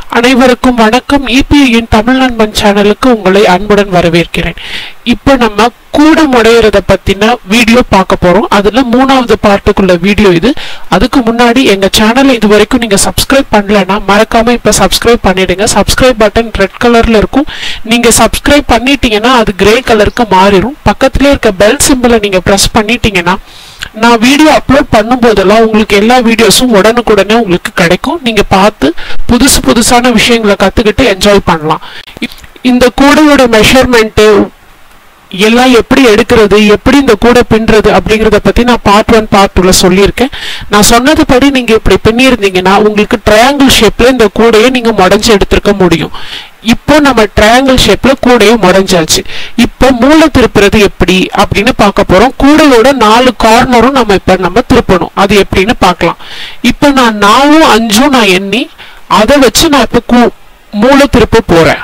அனைவருக்கும் வணக்கம் இபிஐயின் தமிழ் நண்பன் சேனலுக்கு உங்களை அன்புடன் வரவேற்கிறேன் இப்போ நம்ம கூட முடையிறத பத்தின வீடியோ பார்க்க போறோம் அதுல மூணாவது பார்ட்டுக்குள்ள வீடியோ இது அதுக்கு முன்னாடி எங்க சேனலை இது வரைக்கும் நீங்க சப்ஸ்கிரைப் பண்ணலன்னா மறக்காம இப்ப சப்ஸ்கிரைப் பண்ணிடுங்க சப்ஸ்கிரைப் பட்டன் ரெட் கலர்ல இருக்கும் நீங்க சப்ஸ்கிரைப் பண்ணிட்டீங்கன்னா அது கிரே கலருக்கு மாறிடும் பக்கத்துல இருக்க பெல் சிம்பிளை நீங்க பிரஸ் பண்ணிட்டீங்கன்னா நான் வீடியோ அப்லோட் பண்ணும்போதெல்லாம் உங்களுக்கு எல்லா வீடியோஸும் உடனுக்குடனே உங்களுக்கு கிடைக்கும் நீங்க பார்த்து புதுசு புதுசான விஷயங்களை கத்துக்கிட்டு என்ஜாய் பண்ணலாம் இ- இந்த கூடையோட மெஷர்மெண்ட் எல்லாம் எப்படி எடுக்கிறது எப்படி இந்த கூடை பின்னுறது அப்படிங்கறத பத்தி நான் பார்ட் ஒன் பார்ட் டூல சொல்லியிருக்கேன் நான் சொன்னதுபடி நீங்க இப்படி பின்னிருந்தீங்கன்னா உங்களுக்கு ட்ரையாங்கிள் ஷேப்ல இந்த கூடையை நீங்க முடைஞ்சு எடுத்திருக்க முடியும் இப்போ நம்ம ட்ரையாங்கிள் ஷேப்ல கூடையை முடைஞ்சாச்சு இப்போ மூளை திருப்புறது எப்படி அப்படின்னு பார்க்க போறோம் கூடையோட நாலு கார்னரும் நம்ம இப்ப நம்ம திருப்பணும் அது எப்படின்னு பார்க்கலாம் இப்போ நான் நாலும் அஞ்சும் நான் எண்ணி அதை வச்சு நான் இப்போ கூ- மூளை திருப்ப போறேன்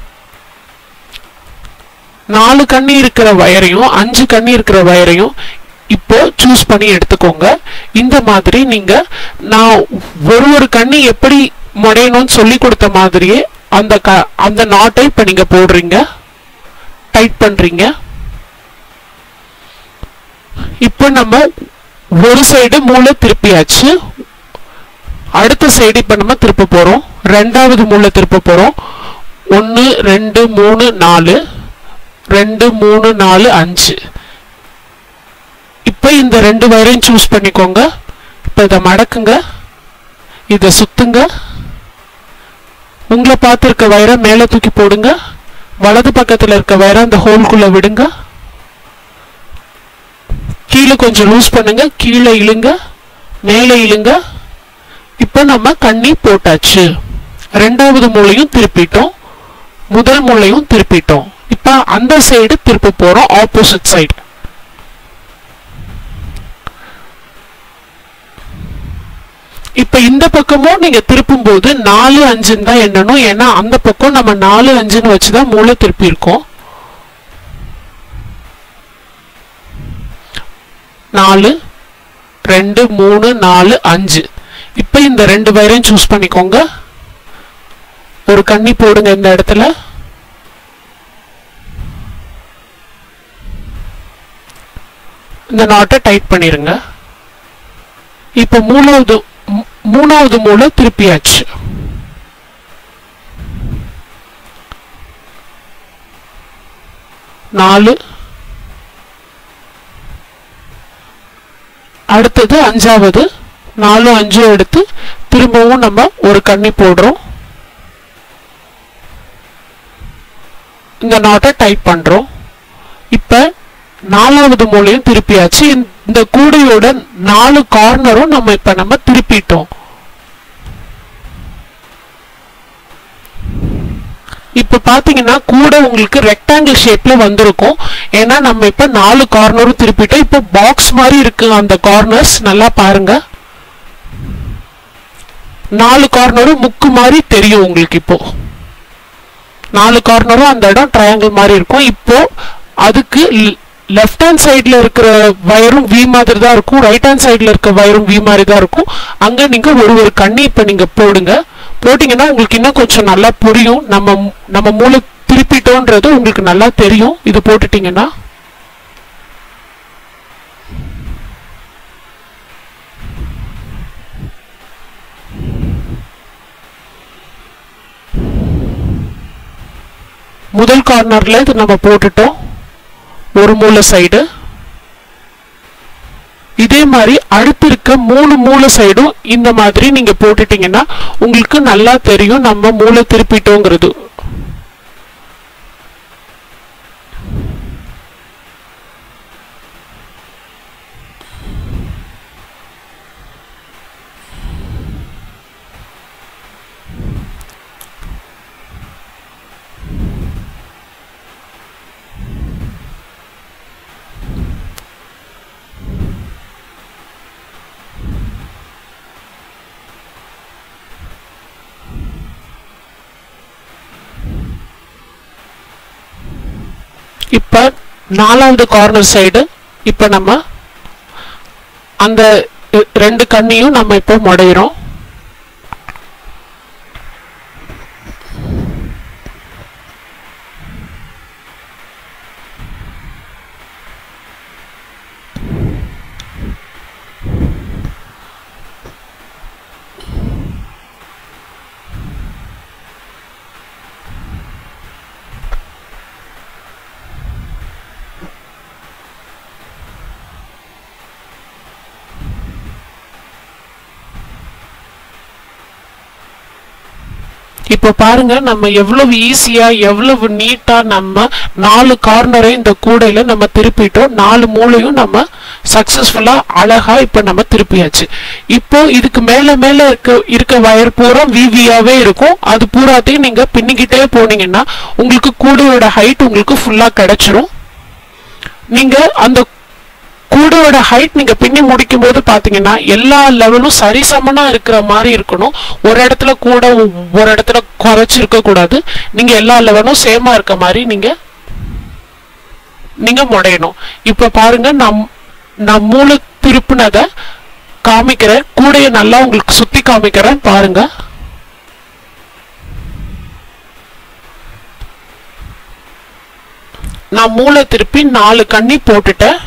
நாலு கண்ணி இருக்கிற வயரையும் அஞ்சு கண்ணி இருக்கிற வயரையும் இப்போ சூஸ் பண்ணி எடுத்துக்கோங்க இந்த மாதிரி நீங்க நான் ஒரு ஒரு கண்ணி எப்படி முடையணும்னு சொல்லி கொடுத்த மாதிரியே அந்த க அந்த நாட்டை இப்ப நீங்க போடுறீங்க டைட் பண்றீங்க இப்போ நம்ம ஒரு சைடு மூளை திருப்பியாச்சு அடுத்த சைடு இப்ப நம்ம திருப்ப போறோம் ரெண்டாவது மூளை திருப்ப போறோம் ஒன்னு ரெண்டு மூணு நாலு ரெண்டு மூணு நாலு அஞ்சு இப்போ இந்த ரெண்டு வயரையும் சூஸ் பண்ணிக்கோங்க இப்போ இதை மடக்குங்க இதை சுத்துங்க உங்களை பார்த்து இருக்க வயரை மேலே தூக்கி போடுங்க வலது பக்கத்தில் இருக்க வயரை அந்த ஹோல்குள்ள விடுங்க கீழே கொஞ்சம் லூஸ் பண்ணுங்க கீழே இழுங்க மேலே இழுங்க இப்போ நம்ம கண்ணி போட்டாச்சு ரெண்டாவது மூளையும் திருப்பிட்டோம் முதல் மூளையும் திருப்பிட்டோம் இப்ப அந்த சைடு திருப்ப போறோம் ஆப்போசிட் சைடு இப்ப இந்த பக்கமும் நீங்க திருப்பும் போது நாலு அஞ்சுன்னு தான் எண்ணணும் ஏன்னா அந்த பக்கம் நம்ம நாலு அஞ்சுன்னு வச்சுதான் மூளை திருப்பி இருக்கோம் நாலு ரெண்டு மூணு நாலு அஞ்சு இப்ப இந்த ரெண்டு வயரையும் சூஸ் பண்ணிக்கோங்க ஒரு கண்ணி போடுங்க இந்த இடத்துல இந்த நாட்டை டைட் பண்ணிருங்க இப்ப மூணாவது மூ- மூணாவது மூளை திருப்பியாச்சு நாலு அடுத்தது அஞ்சாவது நாலும் அஞ்சும் எடுத்து திரும்பவும் நம்ம ஒரு கண்ணி போடுறோம் இந்த நாட்டை டைட் பண்றோம் இப்ப நாலாவது மூலையும் திருப்பியாச்சு இந்த- இந்த கூடையோட நாலு கார்னரும் நம்ம இப்ப நம்ம திருப்பிட்டோம் இப்ப பாத்தீங்கன்னா கூட உங்களுக்கு ரெக்டாங்கிள் ஷேப்ல வந்திருக்கும் ஏன்னா நம்ம இப்ப நாலு கார்னரும் திருப்பிட்டோம் இப்ப பாக்ஸ் மாதிரி இருக்கு அந்த கார்னர்ஸ் நல்லா பாருங்க நாலு கார்னரும் முக்கு மாதிரி தெரியும் உங்களுக்கு இப்போ நாலு கார்னரும் அந்த இடம் ட்ரையாங்கிள் மாதிரி இருக்கும் இப்போ அதுக்கு லெஃப்ட் ஹேண்ட் சைடுல இருக்கிற வயரும் வி மாதிரி தான் இருக்கும் ரைட் ஹேண்ட் சைடுல இருக்க வயரும் வி மாதிரி தான் இருக்கும் அங்க நீங்க ஒரு ஒரு கண்ணி இப்ப நீங்க போடுங்க போட்டீங்கன்னா உங்களுக்கு இன்னும் கொஞ்சம் நல்லா புரியும் நம்ம நம்ம மூளை திருப்பிட்டோன்றது உங்களுக்கு நல்லா தெரியும் இது போட்டுட்டீங்கன்னா முதல் கார்னர்ல இது நம்ம போட்டுட்டோம் ஒரு மூலை சைடு இதே மாதிரி அடுத்து இருக்க மூணு மூலை சைடும் இந்த மாதிரி நீங்க போட்டுட்டீங்கன்னா உங்களுக்கு நல்லா தெரியும் நம்ம மூளை திருப்பிட்டோங்கிறது இப்ப நாலாவது கார்னர் சைடு இப்ப நம்ம அந்த ரெ- ரெண்டு கண்ணியும் நம்ம இப்போ முடையிறோம் இப்போ பாருங்க நம்ம எவ்வளவு ஈஸியா எவ்வளவு நீட்டா நம்ம நாலு கார்னரை இந்த கூடையில நம்ம திருப்பிட்டோம் நாலு மூலையும் நம்ம சக்சஸ்ஃபுல்லா அழகா இப்ப நம்ம திருப்பியாச்சு இப்போ இதுக்கு மேல மேல இருக்க இருக்க வயர் பூரா விவியாவே இருக்கும் அது பூராத்தையும் நீங்க பின்னிக்கிட்டே போனீங்கன்னா உங்களுக்கு கூடையோட ஹைட் உங்களுக்கு ஃபுல்லா கிடைச்சிரும் நீங்க அந்த கூடையோட ஹைட் நீங்க பின்னி முடிக்கும் போது பாத்தீங்கன்னா எல்லா லெவலும் சரிசமனா இருக்கிற மாதிரி இருக்கணும் ஒரு இடத்துல கூட ஒரு இடத்துல குறைச்சு இருக்க கூடாது நீங்க எல்லா லெவலும் சேமா இருக்க மாதிரி நீங்க நீங்க முடையணும் இப்ப பாருங்க நம் நான் மூளை திருப்பினத காமிக்கிறேன் கூடைய நல்லா உங்களுக்கு சுத்தி காமிக்கிறேன் பாருங்க நான் மூளை திருப்பி நாலு கண்ணி போட்டுட்டேன்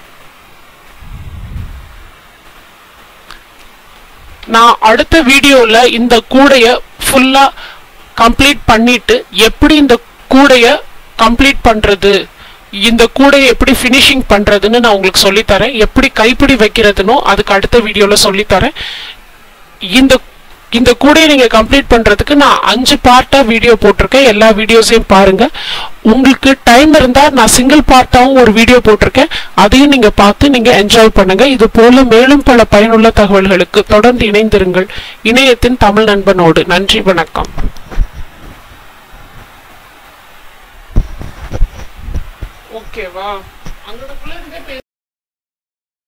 நான் அடுத்த வீடியோல இந்த கூடைய ஃபுல்லா கம்ப்ளீட் பண்ணிட்டு எப்படி இந்த கூடைய கம்ப்ளீட் பண்றது இந்த கூடையை எப்படி ஃபினிஷிங் பண்றதுன்னு நான் உங்களுக்கு சொல்லித் தரேன் எப்படி கைப்பிடி வைக்கிறதுனோ அதுக்கு அடுத்த வீடியோல சொல்லித் தரேன் இந்த இந்த கூடையை நீங்க கம்ப்ளீட் பண்றதுக்கு நான் அஞ்சு பார்ட்டா வீடியோ போட்டிருக்கேன் எல்லா வீடியோஸையும் பாருங்க உங்களுக்கு டைம் இருந்தா நான் சிங்கிள் பார்ட்டாவும் ஒரு வீடியோ போட்டிருக்கேன் அதையும் நீங்க பார்த்து நீங்க என்ஜாய் பண்ணுங்க இது போல மேலும் பல பயனுள்ள தகவல்களுக்கு தொடர்ந்து இணைந்திருங்கள் இணையத்தின் தமிழ் நண்பனோடு நன்றி வணக்கம் ஓகேவா அங்கனக்குள்ள இருந்தே